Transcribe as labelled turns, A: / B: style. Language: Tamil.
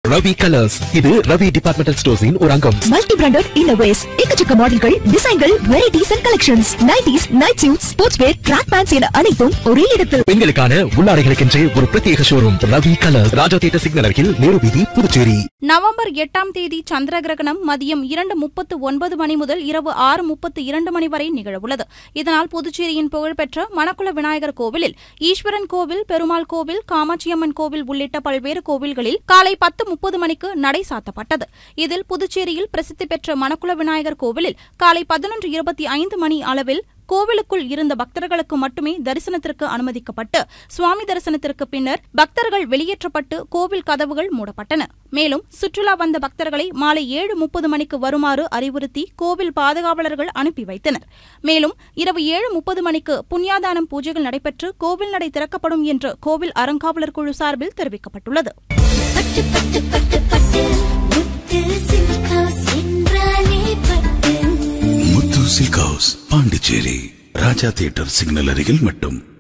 A: ரவி கலர்ஸ் இது ரவி டிபார்ட்மெண்டல் ஸ்டோர்ஸின் ஒரு அங்கம்
B: மல்டி பிராண்டட் இன்னோவேஸ் எக்கச்சக்க மாடல்கள் டிசைன்கள் varieties and collections nighties night suit sports wear track pants என அனைத்தும் ஒரே இடத்தில்
A: பெண்களுக்கான உள்ளாடைகளுக்கென்றே ஒரு பிரத்யேக showroom Ravi colours Raja theatre signal அருகில் நேரு வீதி புதுச்சேரி
C: நவம்பர் எட்டாம் தேதி சந்திர கிரகணம் மதியம் இரண்டு முப்பத்து ஒன்பது மணி முதல் இரவு ஆறு முப்பத்து இரண்டு மணி வரை நிகழவுள்ளது இதனால் புதுச்சேரியின் புகழ்பெற்ற மணக்குள விநாயகர் கோவிலில் ஈஸ்வரன் கோவில் பெருமாள் கோவில் காமாட்சியம்மன் கோவில் உள்ளிட்ட பல்வேறு கோவில்களில் காலை பத்து முப்பது மணிக்கு நடை சாத்தப்பட்டது இதில் புதுச்சேரியில் பிரசித்தி பெற்ற மணக்குள விநாயகர் கோவிலில் காலை பதினொன்று இருபத்தி ஐந்து மணி அளவில் கோவிலுக்குள் இருந்த பக்தர்களுக்கு மட்டுமே தரிசனத்திற்கு அனுமதிக்கப்பட்டு சுவாமி தரிசனத்திற்கு பின்னர் பக்தர்கள் வெளியேற்றப்பட்டு கோவில் கதவுகள் மூடப்பட்டன மேலும் சுற்றுலா வந்த பக்தர்களை மாலை ஏழு முப்பது மணிக்கு வருமாறு அறிவுறுத்தி கோவில் பாதுகாவலர்கள் அனுப்பி வைத்தனர் மேலும் இரவு ஏழு முப்பது மணிக்கு புண்ணியாதானம் பூஜைகள் நடைபெற்று கோவில் நடை திறக்கப்படும் என்று கோவில் அறங்காவலர் குழு சார்பில் தெரிவிக்கப்பட்டுள்ளது
D: பட்டு பட்டு பட்டு பட்டு முத்து சில்க் ஹவுஸ் என்றாலே Pattu
E: Muthu silk house Pondicherry Raja theatre signal அருகில் மட்டும்